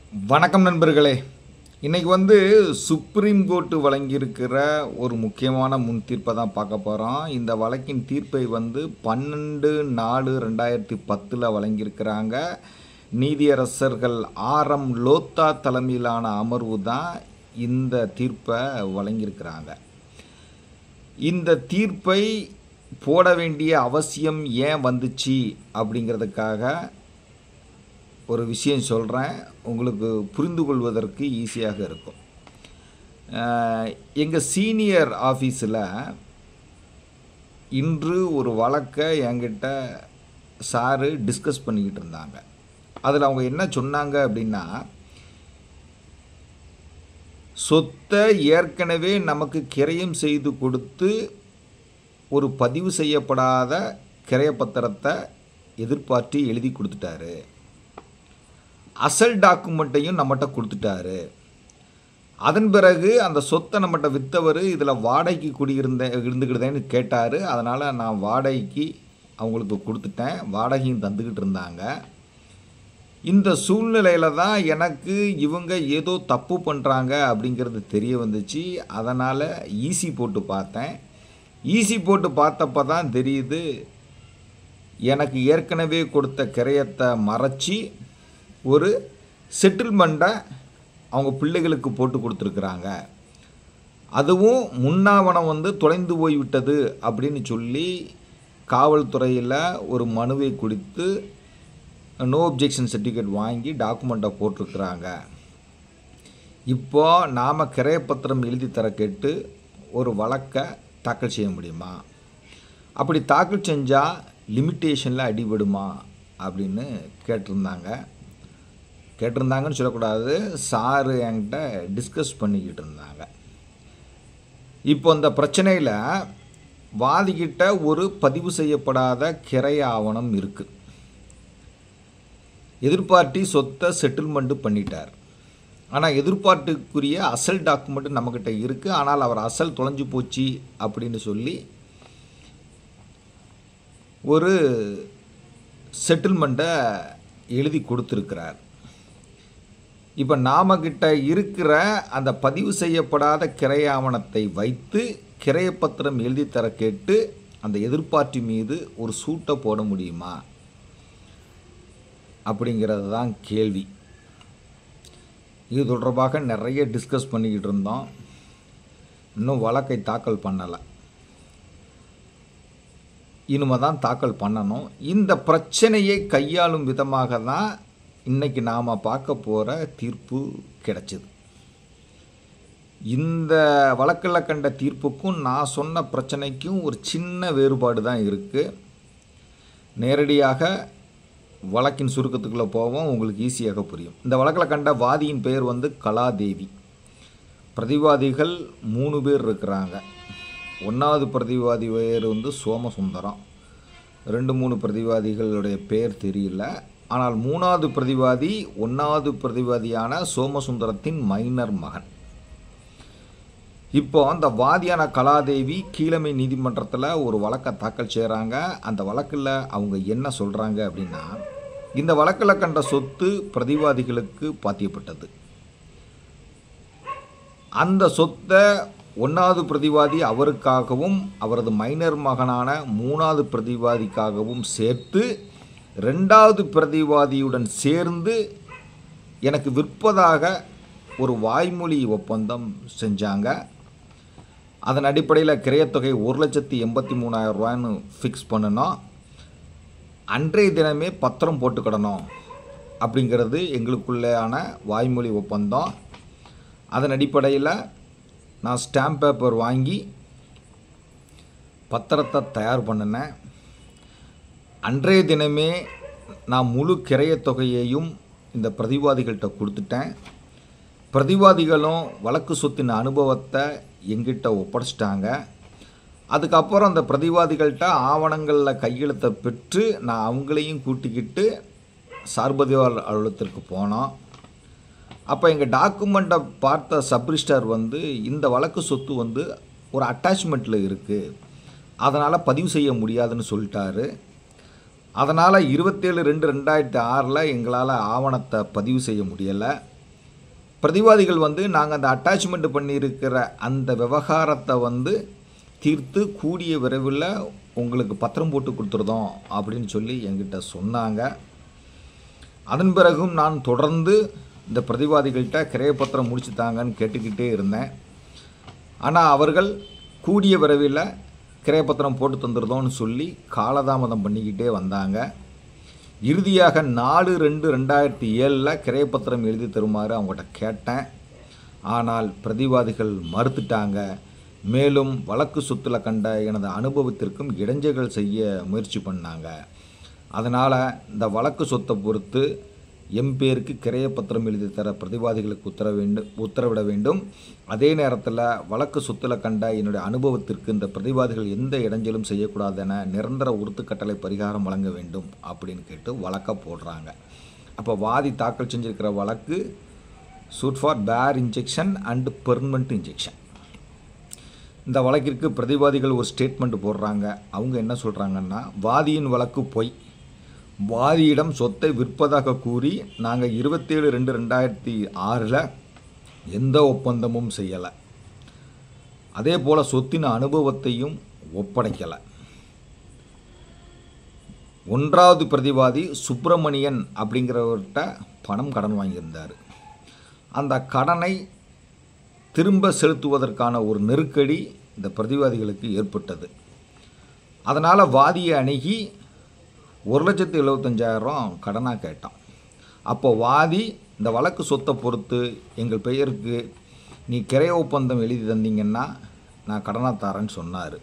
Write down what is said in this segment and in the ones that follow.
வணக்கம் நண்பர்களே இன்னைக்கு வந்து சுப்ரீம் கோர்ட்டு வழங்கியிருக்கிற ஒரு முக்கியமான முன் தீர்ப்பை தான் பார்க்க போகிறோம் இந்த வழக்கின் தீர்ப்பை வந்து பன்னெண்டு நாலு ரெண்டாயிரத்தி பத்தில் வழங்கியிருக்கிறாங்க நீதியரசர்கள் ஆர் எம் லோத்தா தலைமையிலான அமர்வு தான் இந்த தீர்ப்பை வழங்கியிருக்கிறாங்க இந்த தீர்ப்பை போட வேண்டிய அவசியம் ஏன் வந்துச்சு அப்படிங்கிறதுக்காக ஒரு விஷயம் சொல்கிறேன் உங்களுக்கு புரிந்து கொள்வதற்கு ஈஸியாக இருக்கும் எங்கள் சீனியர் ஆஃபீஸில் இன்று ஒரு வழக்கை என்கிட்ட சாரு டிஸ்கஸ் பண்ணிக்கிட்டு இருந்தாங்க அதில் அவங்க என்ன சொன்னாங்க அப்படின்னா சொத்தை ஏற்கனவே நமக்கு கிரயம் செய்து கொடுத்து ஒரு பதிவு செய்யப்படாத கிரயப்பத்திரத்தை எதிர்பார்த்து எழுதி கொடுத்துட்டாரு அசல் டாக்குமெண்ட்டையும் நம்மகிட்ட கொடுத்துட்டாரு அதன் பிறகு அந்த சொத்தை நம்மகிட்ட விற்றவர் இதில் வாடகைக்கு குடியிருந்த இருந்துக்கிட்டேன்னு கேட்டார் அதனால் நான் வாடகைக்கு அவங்களுக்கு கொடுத்துட்டேன் வாடகையும் தந்துக்கிட்டு இருந்தாங்க இந்த சூழ்நிலையில் தான் எனக்கு இவங்க ஏதோ தப்பு பண்ணுறாங்க அப்படிங்கிறது தெரிய வந்துச்சு அதனால் ஈசி போட்டு பார்த்தேன் ஈசி போட்டு பார்த்தப்ப தான் தெரியுது எனக்கு ஏற்கனவே கொடுத்த கிரயத்தை மறைச்சி ஒரு செட்டில்மெண்ட்டை அவங்க பிள்ளைகளுக்கு போட்டு கொடுத்துருக்குறாங்க அதுவும் முன்னாவனம் வந்து தொலைந்து போய்விட்டது அப்படின்னு சொல்லி காவல்துறையில் ஒரு மனுவை கொடுத்து நோ அப்ஜெக்ஷன் சர்டிஃபிகேட் வாங்கி டாக்குமெண்ட்டை போட்டிருக்கிறாங்க இப்போ நாம் கிரயப்பத்திரம் எழுதி தர கேட்டு ஒரு வழக்கை தாக்கல் செய்ய முடியுமா அப்படி தாக்கல் செஞ்சால் லிமிட்டேஷனில் அடிபடுமா அப்படின்னு கேட்டிருந்தாங்க கேட்டிருந்தாங்கன்னு சொல்லக்கூடாது சாரு என்கிட்ட டிஸ்கஸ் பண்ணிக்கிட்டு இருந்தாங்க இப்போ இந்த பிரச்சனையில் வாதிக்கிட்ட ஒரு பதிவு செய்யப்படாத கிரைய ஆவணம் இருக்குது எதிர்பார்ட்டி சொத்தை செட்டில்மெண்ட்டு பண்ணிட்டார் ஆனால் எதிர்பார்ட்டுக்குரிய அசல் டாக்குமெண்ட் நம்மக்கிட்ட இருக்குது ஆனால் அவர் அசல் தொலைஞ்சு போச்சு அப்படின்னு சொல்லி ஒரு செட்டில்மெண்ட்டை எழுதி கொடுத்துருக்கிறார் இப்போ நாமக்கிட்ட இருக்கிற அந்த பதிவு செய்யப்படாத கிரைய ஆவணத்தை வைத்து கிரையப்பத்திரம் எழுதி தர கேட்டு அந்த எதிர்பார்ட்டி மீது ஒரு சூட்டை போட முடியுமா அப்படிங்கிறது தான் கேள்வி இது தொடர்பாக நிறைய டிஸ்கஸ் பண்ணிக்கிட்டு இருந்தோம் இன்னும் வழக்கை தாக்கல் பண்ணலை இனிமே தான் தாக்கல் பண்ணணும் இந்த பிரச்சனையை கையாளும் விதமாக தான் இன்றைக்கி நாம் பார்க்க போகிற தீர்ப்பு கிடைச்சிது இந்த வழக்கில் கண்ட தீர்ப்புக்கும் நான் சொன்ன பிரச்சனைக்கும் ஒரு சின்ன வேறுபாடு தான் இருக்குது நேரடியாக வழக்கின் சுருக்கத்துக்குள்ளே போவோம் உங்களுக்கு ஈஸியாக புரியும் இந்த வழக்கில் கண்ட வாதியின் பெயர் வந்து கலாதேவி பிரதிவாதிகள் மூணு பேர் இருக்கிறாங்க ஒன்றாவது பிரதிவாதி பெயர் வந்து சோமசுந்தரம் ரெண்டு மூணு பிரதிவாதிகளுடைய பெயர் தெரியல ஆனால் மூணாவது பிரதிவாதி ஒன்றாவது பிரதிவாதியான சோமசுந்தரத்தின் மைனர் மகன் இப்போ அந்த வாதியான கலாதேவி கீழமை நீதிமன்றத்தில் ஒரு வழக்கை தாக்கல் செய்கிறாங்க அந்த வழக்கில் அவங்க என்ன சொல்கிறாங்க அப்படின்னா இந்த வழக்கில் கண்ட சொத்து பிரதிவாதிகளுக்கு பாத்தியப்பட்டது அந்த சொத்தை ஒன்றாவது பிரதிவாதி அவருக்காகவும் அவரது மைனர் மகனான மூணாவது பிரதிவாதிக்காகவும் சேர்த்து ரெண்டாவது பிரதிவாதியுடன் சேர்ந்து எனக்கு விற்பதாக ஒரு வாய்மொழி ஒப்பந்தம் செஞ்சாங்க அதன் அடிப்படையில் கிரையத்தொகை ஒரு லட்சத்தி எண்பத்தி மூணாயிரம் ரூபான்னு ஃபிக்ஸ் பண்ணணும் அன்றைய தினமே பத்திரம் போட்டுக்கிடணும் அப்படிங்கிறது எங்களுக்குள்ளேயான வாய்மொழி ஒப்பந்தம் அதன் அடிப்படையில் நான் ஸ்டாம்ப் பேப்பர் வாங்கி பத்திரத்தை தயார் பண்ணினேன் அன்றைய தினமே நான் முழு கிரையத் தொகையையும் இந்த பிரதிவாதிகள்கிட்ட கொடுத்துட்டேன் பிரதிவாதிகளும் வழக்கு சொத்தின் அனுபவத்தை எங்கிட்ட ஒப்படைச்சிட்டாங்க அதுக்கப்புறம் அந்த பிரதிவாதிகள்கிட்ட ஆவணங்களில் கையெழுத்தை பெற்று நான் அவங்களையும் கூட்டிக்கிட்டு சார்பதிவாளர் அலுவலகத்திற்கு போனோம் அப்போ எங்கள் டாக்குமெண்ட்டை பார்த்த சப்ரிஸ்டார் வந்து இந்த வழக்கு சொத்து வந்து ஒரு அட்டாச்மெண்ட்டில் இருக்குது அதனால் பதிவு செய்ய முடியாதுன்னு சொல்லிட்டாரு அதனால் இருபத்தேழு ரெண்டு ரெண்டாயிரத்தி ஆறில் எங்களால் ஆவணத்தை பதிவு செய்ய முடியலை பிரதிவாதிகள் வந்து நாங்கள் அந்த அட்டாச்மெண்ட் பண்ணியிருக்கிற அந்த விவகாரத்தை வந்து தீர்த்து கூடிய விரைவில் உங்களுக்கு பத்திரம் போட்டு கொடுத்துருதோம் அப்படின்னு சொல்லி என்கிட்ட சொன்னாங்க அதன் பிறகும் நான் தொடர்ந்து இந்த பிரதிவாதிகள்கிட்ட கிரையப்பத்திரம் முடிச்சு தாங்கன்னு கேட்டுக்கிட்டே இருந்தேன் ஆனால் அவர்கள் கூடிய விரைவில் கிரையப்பத்திரம் போட்டு தந்துருதோன்னு சொல்லி காலதாமதம் பண்ணிக்கிட்டே வந்தாங்க இறுதியாக நாலு ரெண்டு ரெண்டாயிரத்தி ஏழில் கிரையப்பத்திரம் எழுதி தருமாறு அவங்ககிட்ட கேட்டேன் ஆனால் பிரதிவாதிகள் மறுத்துட்டாங்க மேலும் வழக்கு சொத்துல கண்ட எனது அனுபவத்திற்கும் இடைஞ்சல்கள் செய்ய முயற்சி பண்ணாங்க அதனால் இந்த வழக்கு சொத்தை பொறுத்து எம் பேருக்கு கிரையப்பத்திரம் எழுதி தர பிரதிவாதிகளுக்கு உத்தரவு வேண்டும் உத்தரவிட வேண்டும் அதே நேரத்தில் வழக்கு சொத்துல கண்ட என்னுடைய அனுபவத்திற்கு இந்த பிரதிவாதிகள் எந்த இடைஞ்சலும் செய்யக்கூடாது என நிரந்தர உறுத்துக்கட்டளை பரிகாரம் வழங்க வேண்டும் அப்படின்னு கேட்டு வழக்க போடுறாங்க அப்போ வாதி தாக்கல் செஞ்சிருக்கிற வழக்கு suit for bare injunction and permanent injunction இந்த வழக்கிற்கு பிரதிவாதிகள் ஒரு ஸ்டேட்மெண்ட் போடுறாங்க அவங்க என்ன சொல்கிறாங்கன்னா வாதியின் வழக்கு பொய் வாதியிடம் சொத்தை விற்பதாக கூறி நாங்கள் இருபத்தேழு ரெண்டு ரெண்டாயிரத்தி ஆறில் எந்த ஒப்பந்தமும் செய்யலை அதே போல் சொத்தின் அனுபவத்தையும் ஒப்படைக்கலை ஒன்றாவது பிரதிவாதி சுப்பிரமணியன் அப்படிங்கிறவர்கிட்ட பணம் கடன் வாங்கியிருந்தார் அந்த கடனை திரும்ப செலுத்துவதற்கான ஒரு நெருக்கடி இந்த பிரதிவாதிகளுக்கு ஏற்பட்டது அதனால் வாதியை அணுகி ஒரு லட்சத்து எழுபத்தஞ்சாயிரம் கடனாக கேட்டான் அப்போ வாதி இந்த வழக்கு சொத்தை பொறுத்து எங்கள் பெயருக்கு நீ கிரைய ஒப்பந்தம் எழுதி தந்தீங்கன்னா நான் கடனாக தரேன்னு சொன்னார்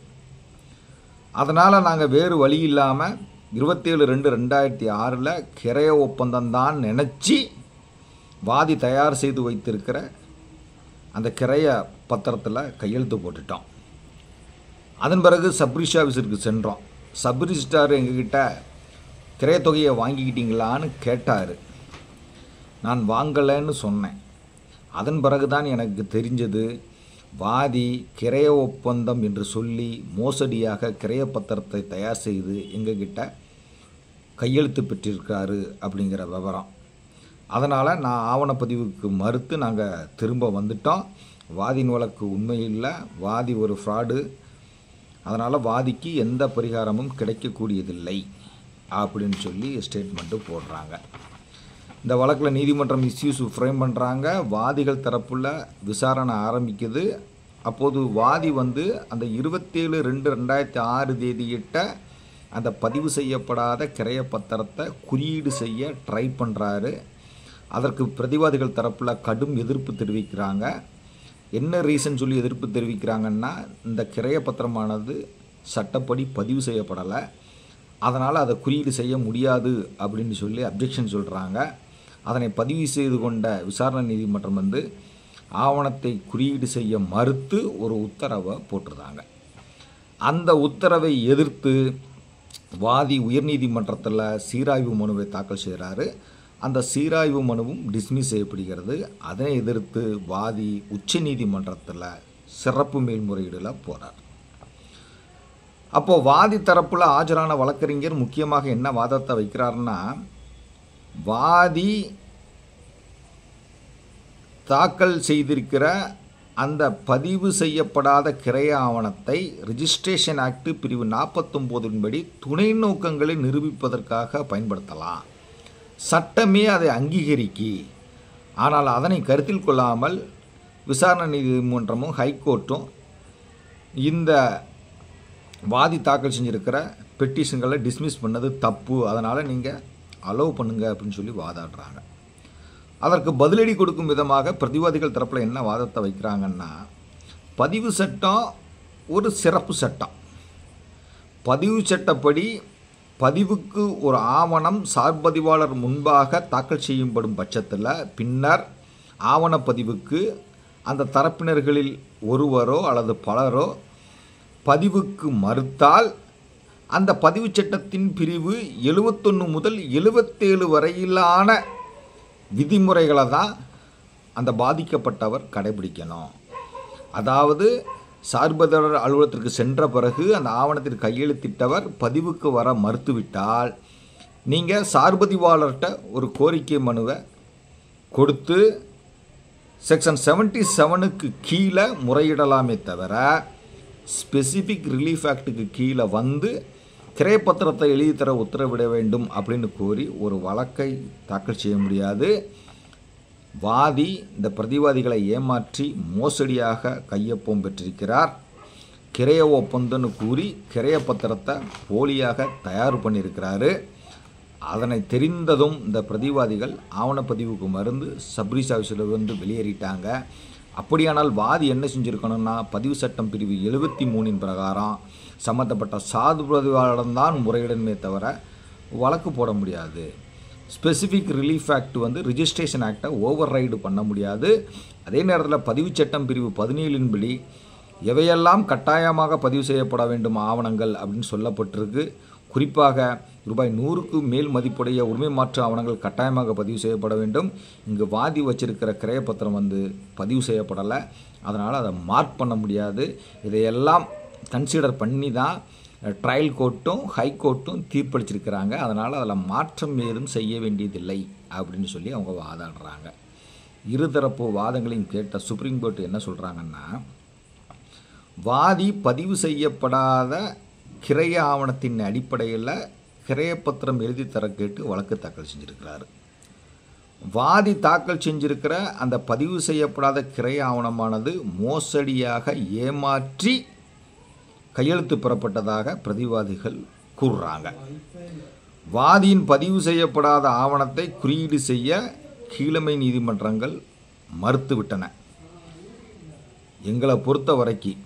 அதனால் நாங்கள் வேறு வழி இல்லாமல் இருபத்தேழு ரெண்டு ரெண்டாயிரத்தி ஆறில் கிரைய ஒப்பந்தம் தான் நினச்சி வாதி தயார் செய்து வைத்திருக்கிற அந்த கிரைய பத்திரத்தில் கையெழுத்து போட்டுட்டோம் அதன் பிறகு சப்ரிஷ் ஆஃபீஸருக்கு சென்றோம் சப்ரிஜிஸ்டார் எங்ககிட்ட கிரையத்தொகையை வாங்கிக்கிட்டீங்களான்னு கேட்டார் நான் வாங்கலைன்னு சொன்னேன் அதன் பிறகு தான் எனக்கு தெரிஞ்சது வாதி கிரைய ஒப்பந்தம் என்று சொல்லி மோசடியாக கிரைய பத்திரத்தை தயார் செய்து எங்ககிட்ட கையெழுத்து பெற்றிருக்காரு அப்படிங்கிற விவரம் அதனால் நான் ஆவணப்பதிவுக்கு மறுத்து நாங்கள் திரும்ப வந்துட்டோம் வாதியின் வழக்கு உண்மையில்லை வாதி ஒரு ஃப்ராடு அதனால் வாதிக்கு எந்த பரிகாரமும் கிடைக்கக்கூடியதில்லை அப்படின்னு சொல்லி ஸ்டேட்மெண்ட்டு போடுறாங்க இந்த வழக்கில் நீதிமன்றம் இஸ்யூஸ் ஃப்ரேம் பண்ணுறாங்க வாதிகள் தரப்புல விசாரணை ஆரம்பிக்குது அப்போது வாதி வந்து அந்த இருபத்தேழு ரெண்டு ரெண்டாயிரத்தி ஆறு தேதியிட்ட அந்த பதிவு செய்யப்படாத கிரைய பத்திரத்தை குறியீடு செய்ய ட்ரை பண்ணுறாரு அதற்கு பிரதிவாதிகள் தரப்பில் கடும் எதிர்ப்பு தெரிவிக்கிறாங்க என்ன ரீசன் சொல்லி எதிர்ப்பு தெரிவிக்கிறாங்கன்னா இந்த கிரைய பத்திரமானது சட்டப்படி பதிவு செய்யப்படலை அதனால் அதை குறியீடு செய்ய முடியாது அப்படின்னு சொல்லி அப்ஜெக்ஷன் சொல்கிறாங்க அதனை பதிவு செய்து கொண்ட விசாரணை நீதிமன்றம் வந்து ஆவணத்தை குறியீடு செய்ய மறுத்து ஒரு உத்தரவை போட்டிருந்தாங்க அந்த உத்தரவை எதிர்த்து வாதி உயர்நீதிமன்றத்தில் சீராய்வு மனுவை தாக்கல் செய்கிறாரு அந்த சீராய்வு மனுவும் டிஸ்மிஸ் செய்யப்படுகிறது அதனை எதிர்த்து வாதி உச்ச நீதிமன்றத்தில் சிறப்பு மேல்முறையீடில் போகிறார் அப்போது வாதி தரப்பில் ஆஜரான வழக்கறிஞர் முக்கியமாக என்ன வாதத்தை வைக்கிறாருன்னா வாதி தாக்கல் செய்திருக்கிற அந்த பதிவு செய்யப்படாத கிரைய ஆவணத்தை ரிஜிஸ்ட்ரேஷன் ஆக்ட் பிரிவு நாற்பத்தொம்போதின்படி துணை நோக்கங்களை நிரூபிப்பதற்காக பயன்படுத்தலாம் சட்டமே அதை அங்கீகரிக்கி ஆனால் அதனை கருத்தில் கொள்ளாமல் விசாரணை நீதிமன்றமும் ஹைகோர்ட்டும் இந்த வாதி தாக்கல் செஞ்சுருக்கிற பெட்டிஷன்களை டிஸ்மிஸ் பண்ணது தப்பு அதனால் நீங்கள் அலோவ் பண்ணுங்க அப்படின்னு சொல்லி வாதாடுறாங்க அதற்கு பதிலடி கொடுக்கும் விதமாக பிரதிவாதிகள் தரப்பில் என்ன வாதத்தை வைக்கிறாங்கன்னா பதிவு சட்டம் ஒரு சிறப்பு சட்டம் பதிவு சட்டப்படி பதிவுக்கு ஒரு ஆவணம் சார்பதிவாளர் முன்பாக தாக்கல் செய்யப்படும் பட்சத்தில் பின்னர் ஆவணப்பதிவுக்கு அந்த தரப்பினர்களில் ஒருவரோ அல்லது பலரோ பதிவுக்கு மறுத்தால் அந்த பதிவு சட்டத்தின் பிரிவு எழுபத்தொன்று முதல் எழுபத்தேழு வரையிலான விதிமுறைகளை தான் அந்த பாதிக்கப்பட்டவர் கடைபிடிக்கணும் அதாவது சார்பதிவாளர் அலுவலகத்திற்கு சென்ற பிறகு அந்த ஆவணத்தில் கையெழுத்திட்டவர் பதிவுக்கு வர மறுத்துவிட்டால் நீங்கள் சார்பதிவாளர்கிட்ட ஒரு கோரிக்கை மனுவை கொடுத்து செக்ஷன் செவன்ட்டி செவனுக்கு கீழே முறையிடலாமே தவிர ஸ்பெசிஃபிக் ரிலீஃப் ஆக்டுக்கு கீழே வந்து கிரைப்பத்திரத்தை எழுதி தர உத்தரவிட வேண்டும் அப்படின்னு கோரி ஒரு வழக்கை தாக்கல் செய்ய முடியாது வாதி இந்த பிரதிவாதிகளை ஏமாற்றி மோசடியாக கையொப்பம் பெற்றிருக்கிறார் கிரைய ஒப்பந்தம்னு கூறி கிரைய பத்திரத்தை போலியாக தயார் பண்ணியிருக்கிறாரு அதனை தெரிந்ததும் இந்த பிரதிவாதிகள் ஆவணப்பதிவுக்கு மருந்து சப்ரீஸ் ஆஃபீஸில் வந்து வெளியேறிட்டாங்க அப்படியானால் வாதி என்ன செஞ்சுருக்கணும்னா பதிவு சட்டம் பிரிவு எழுபத்தி மூணின் பிரகாரம் சம்மந்தப்பட்ட சாது பிரதிவாளர்தான் முறையிடணுமே தவிர வழக்கு போட முடியாது ஸ்பெசிஃபிக் ரிலீஃப் ஆக்ட் வந்து ரிஜிஸ்ட்ரேஷன் ஆக்டை ஓவர் ரைடு பண்ண முடியாது அதே நேரத்தில் பதிவு சட்டம் பிரிவு பதினேழின்படி எவையெல்லாம் கட்டாயமாக பதிவு செய்யப்பட வேண்டும் ஆவணங்கள் அப்படின்னு சொல்லப்பட்டிருக்கு குறிப்பாக ரூபாய் நூறுக்கு மேல் மதிப்புடைய உரிமை மாற்று ஆவணங்கள் கட்டாயமாக பதிவு செய்யப்பட வேண்டும் இங்கு வாதி வச்சிருக்கிற கிரயப்பத்திரம் வந்து பதிவு செய்யப்படலை அதனால் அதை மார்க் பண்ண முடியாது இதையெல்லாம் கன்சிடர் பண்ணி தான் ட்ரையல் கோர்ட்டும் ஹை கோர்ட்டும் தீர்ப்பளிச்சிருக்கிறாங்க அதனால் அதில் மாற்றம் ஏதும் செய்ய வேண்டியதில்லை அப்படின்னு சொல்லி அவங்க வாதாடுறாங்க இருதரப்பு வாதங்களையும் கேட்ட சுப்ரீம் கோர்ட் என்ன சொல்கிறாங்கன்னா வாதி பதிவு செய்யப்படாத கிரைய ஆவணத்தின் அடிப்படையில் கிரையப்பத்திரம் எழுதி தர கேட்டு வழக்கு தாக்கல் செஞ்சிருக்கிறாரு வாதி தாக்கல் செஞ்சிருக்கிற அந்த பதிவு செய்யப்படாத கிரைய ஆவணமானது மோசடியாக ஏமாற்றி கையெழுத்து பெறப்பட்டதாக பிரதிவாதிகள் கூறுறாங்க வாதியின் பதிவு செய்யப்படாத ஆவணத்தை குறியீடு செய்ய கீழமை நீதிமன்றங்கள் மறுத்துவிட்டன எங்களை பொறுத்த வரைக்கும்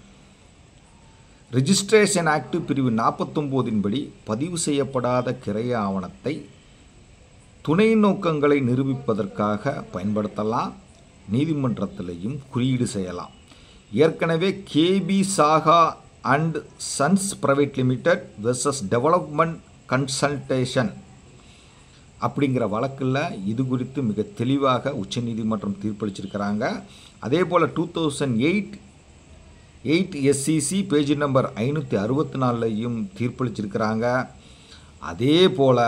ரிஜிஸ்ட்ரேஷன் ஆக்ட் பிரிவு நாற்பத்தொம்போதின் படி பதிவு செய்யப்படாத கிரைய ஆவணத்தை துணை நோக்கங்களை நிரூபிப்பதற்காக பயன்படுத்தலாம் நீதிமன்றத்திலையும் குறியீடு செய்யலாம் ஏற்கனவே KP Saha and sons private limited versus development consultation அப்படிங்கிற வழக்கில் இது குறித்து மிக தெளிவாக உச்சநீதிமன்றம் தீர்ப்பளிச்சிருக்கிறாங்க அதே போல் two thousand eight eight SCC page number ஐநூற்றி அறுபத்தி நாலுலையும் தீர்ப்பளிச்சிருக்கிறாங்க அதே போல்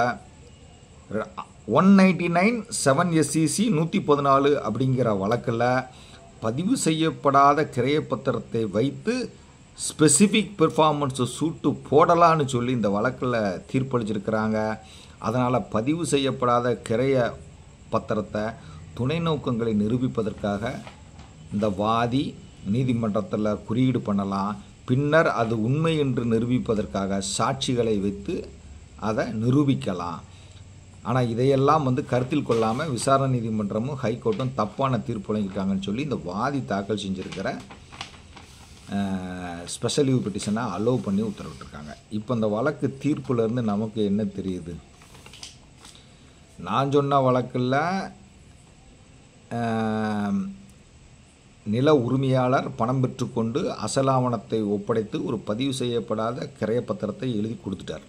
one ninety nine seven SCC நூற்றி பதினாலு அப்படிங்கிற வழக்கில் பதிவு செய்யப்படாத கிரையப்பத்திரத்தை வைத்து ஸ்பெசிஃபிக் பெர்ஃபார்மன்ஸை சூட்டு போடலான்னு சொல்லி இந்த வழக்கில் தீர்ப்பளிச்சிருக்கிறாங்க அதனால் பதிவு செய்யப்படாத கிரைய பத்திரத்தை துணை நோக்கங்களை நிரூபிப்பதற்காக இந்த வாதி நீதிமன்றத்தில் குறியீடு பண்ணலாம் பின்னர் அது உண்மை என்று நிரூபிப்பதற்காக சாட்சிகளை வைத்து அதை நிரூபிக்கலாம் ஆனால் இதையெல்லாம் வந்து கருத்தில் கொள்ளாமல் விசாரணை நீதிமன்றமும் ஹைகோர்ட்டும் தப்பான தீர்ப்பு வழங்கியிருக்காங்கன்னு சொல்லி இந்த வாதி தாக்கல் செஞ்சுருக்கிற ஸ்பெஷல் லீவ் பெட்டிஷனை அலோவ் பண்ணி உத்தரவிட்டிருக்காங்க இப்போ இந்த வழக்கு தீர்ப்புலேருந்து நமக்கு என்ன தெரியுது நான் சொன்ன வழக்கில் நில உரிமையாளர் பணம் பெற்றுக்கொண்டு அசலாவணத்தை ஒப்படைத்து ஒரு பதிவு செய்யப்படாத கிரையப்பத்திரத்தை எழுதி கொடுத்துட்டார்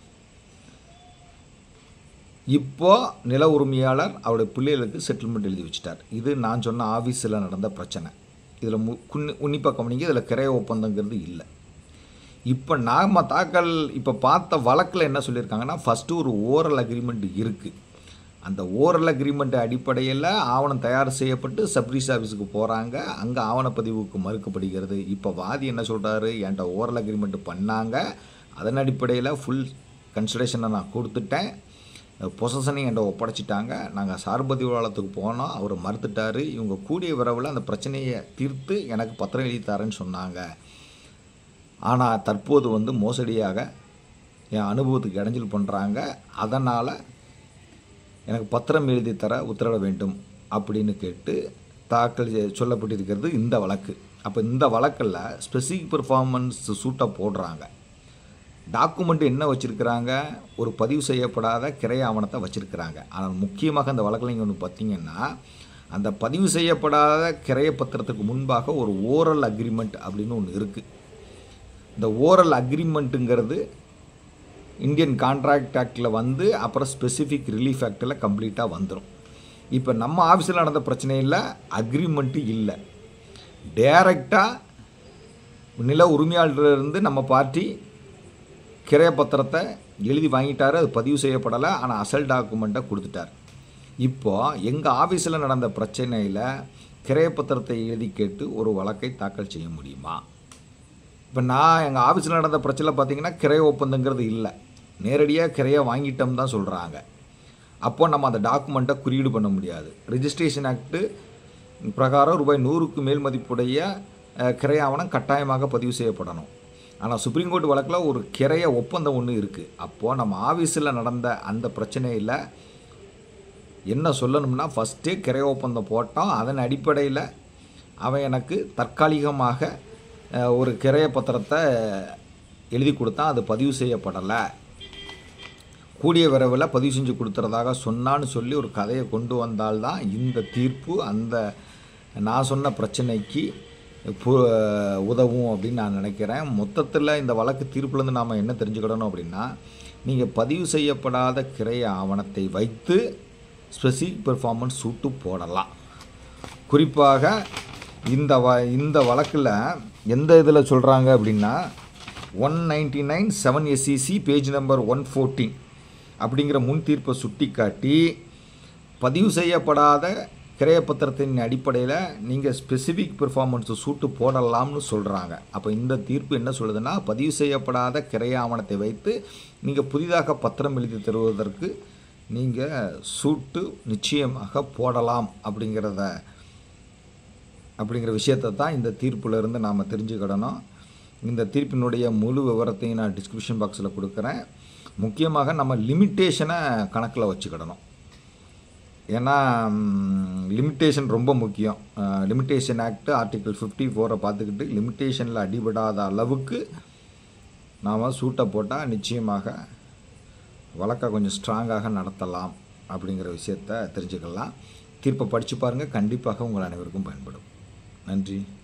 இப்போ நில உரிமையாளர் அவருடைய பிள்ளைகளுக்கு செட்டில்மெண்ட் எழுதி வச்சுட்டார் இது நான் சொன்ன ஆஃபீஸில் நடந்த பிரச்சனை இதில் மு குன்னி உன்னிப்பாக கவனிங்க இதில் கிரைய ஒப்பந்தங்கிறது இல்லை இப்போ நாம் தாக்கல் இப்போ பார்த்த வழக்கில் என்ன சொல்லியிருக்காங்கன்னா ஃபஸ்ட்டு ஒரு ஓரல் அக்ரிமெண்ட் இருக்குது அந்த ஓரல் அக்ரிமெண்ட் அடிப்படையில் ஆவணம் தயார் செய்யப்பட்டு சப்ரீஸ் ஆஃபீஸுக்கு போகிறாங்க அங்கே ஆவணப்பதிவுக்கு மறுக்கப்படுகிறது இப்போ வாதி என்ன சொல்கிறாரு என்கிட்ட ஓரல் அக்ரிமெண்ட் பண்ணாங்க அதன் அடிப்படையில் ஃபுல் கன்சிடரேஷனை நான் கொடுத்துட்டேன் பொசஷனையும் என்கிட்ட ஒப்படைச்சிட்டாங்க நாங்கள் சார்பதிவாளத்துக்கு போனோம் அவர் மறுத்துட்டார் இவங்க கூடிய விரைவில் அந்த பிரச்சனையை தீர்த்து எனக்கு பத்திரம் எழுதி தரேன்னு சொன்னாங்க ஆனால் தற்போது வந்து மோசடியாக என் அனுபவத்துக்கு இடைஞ்சல் பண்ணுறாங்க அதனால் எனக்கு பத்திரம் எழுதி தர உத்தரவிட வேண்டும் அப்படின்னு கேட்டு தாக்கல் சொல்லப்பட்டிருக்கிறது இந்த வழக்கு அப்போ இந்த வழக்கில் ஸ்பெசிஃபிக் பெர்ஃபார்மன்ஸ் சூட்டாக போடுறாங்க டாக்குமெண்ட் என்ன வச்சுருக்கிறாங்க ஒரு பதிவு செய்யப்படாத கிரை ஆவணத்தை வச்சுருக்கிறாங்க ஆனால் முக்கியமாக அந்த வழக்கில் நீங்கள் ஒன்று பார்த்தீங்கன்னா அந்த பதிவு செய்யப்படாத கிரைய பத்திரத்துக்கு முன்பாக ஒரு ஓரல் அக்ரிமெண்ட் அப்படின்னு ஒன்று இருக்குது இந்த ஓரல் அக்ரிமெண்ட்டுங்கிறது இந்தியன் கான்ட்ராக்ட் ஆக்டில் வந்து அப்புறம் ஸ்பெசிஃபிக் ரிலீஃப் ஆக்டில் கம்ப்ளீட்டாக வந்துடும் இப்போ நம்ம ஆஃபீஸில் நடந்த பிரச்சனையில் அக்ரிமெண்ட்டு இல்லை டைரெக்டாக நில உரிமையாளர்லேருந்து நம்ம பார்ட்டி கிரைய பத்திரத்தை எழுதி வாங்கிட்டாரு அது பதிவு செய்யப்படலை ஆனால் அசல் டாக்குமெண்ட்டை கொடுத்துட்டார் இப்போ எங்கள் ஆஃபீஸில் நடந்த பிரச்சனையில் கிரையப்பத்திரத்தை எழுதி கேட்டு ஒரு வழக்கை தாக்கல் செய்ய முடியுமா இப்போ நான் எங்கள் ஆஃபீஸில் நடந்த பிரச்சனை பார்த்தீங்கன்னா கிரைய ஒப்பந்தங்கிறது இல்லை நேரடியாக கிரையை வாங்கிட்டோம் தான் சொல்கிறாங்க அப்போ நம்ம அந்த டாக்குமெண்ட்டை குறியீடு பண்ண முடியாது ரிஜிஸ்ட்ரேஷன் ஆக்ட்டு பிரகாரம் ரூபாய் நூறுக்கு மேல் மதிப்புடைய அஹ், கிரை ஆவணம் கட்டாயமாக பதிவு செய்யப்படணும் ஆனால் சுப்ரீம் கோர்ட் வழக்கில் ஒரு கிரைய ஒப்பந்தம் ஒன்று இருக்குது அப்போது நம்ம ஆஃபீஸில் நடந்த அந்த பிரச்சனையில் என்ன சொல்லணும்னா ஃபஸ்ட்டே கிரை ஒப்பந்தம் போட்டோம் அதன் அடிப்படையில் அவன் எனக்கு தற்காலிகமாக அஹ், ஒரு கிரைய பத்திரத்தை எழுதி கொடுத்தான் அது பதிவு செய்யப்படலை கூடிய விரைவில் பதிவு செஞ்சு கொடுத்துறதாக சொன்னான்னு சொல்லி ஒரு கதையை கொண்டு வந்தால்தான் இந்த தீர்ப்பு அந்த நான் சொன்ன பிரச்சனைக்கு பு- உதவும் அப்படின்னு நான் நினைக்கிறேன் மொத்தத்தில் இந்த வழக்கு தீர்ப்புலேருந்து நாம் என்ன தெரிஞ்சுக்கிடணும் அப்படின்னா நீங்கள் பதிவு செய்யப்படாத கிரைய ஆவணத்தை வைத்து ஸ்பெசிஃபிக் பெர்ஃபார்மன்ஸ் சூட்டு போடலாம் குறிப்பாக இந்த வ இந்த வழக்கில் எந்த இதில் சொல்கிறாங்க அப்படின்னா one ninety nine seven SCC page number one fourteen அப்படிங்கிற முன் தீர்ப்பை சுட்டிக்காட்டி பதிவு செய்யப்படாத கிரையப்பத்திரத்தின் அடிப்படையில் நீங்கள் ஸ்பெசிஃபிக் பெர்ஃபார்மன்ஸ் சூட்டு போடலாம்னு சொல்கிறாங்க அப்போ இந்த தீர்ப்பு என்ன சொல்லுதுன்னா பதிவு செய்யப்படாத கிரைய ஆவணத்தை வைத்து நீங்கள் புதிதாக பத்திரம் எழுதி தருவதற்கு நீங்கள் சூட்டு நிச்சயமாக போடலாம் அப்படிங்கிறத அப்படிங்கிற விஷயத்தை தான் இந்த தீர்ப்புல இருந்து நாம் தெரிஞ்சுக்கிடணும் இந்த தீர்ப்பினுடைய முழு விவரத்தையும் நான் டிஸ்கிரிப்ஷன் பாக்ஸில் கொடுக்குறேன் முக்கியமாக நம்ம லிமிட்டேஷனை கணக்கில் வச்சுக்கிடணும் ஏன்னா லிமிட்டேஷன் ரொம்ப முக்கியம் லிமிட்டேஷன் ஆக்ட் ஆர்டிகல் ஃபிஃப்டி ஃபோரை பார்த்துக்கிட்டு லிமிட்டேஷனில் அடிபடாத அளவுக்கு நாம் சூட்டை போட்டால் நிச்சயமாக வழக்கை கொஞ்சம் ஸ்ட்ராங்காக நடத்தலாம் அப்படிங்கிற விஷயத்த தெரிஞ்சுக்கலாம் தீர்ப்பை படித்து பாருங்கள் கண்டிப்பாக உங்கள் அனைவருக்கும் பயன்படும் நன்றி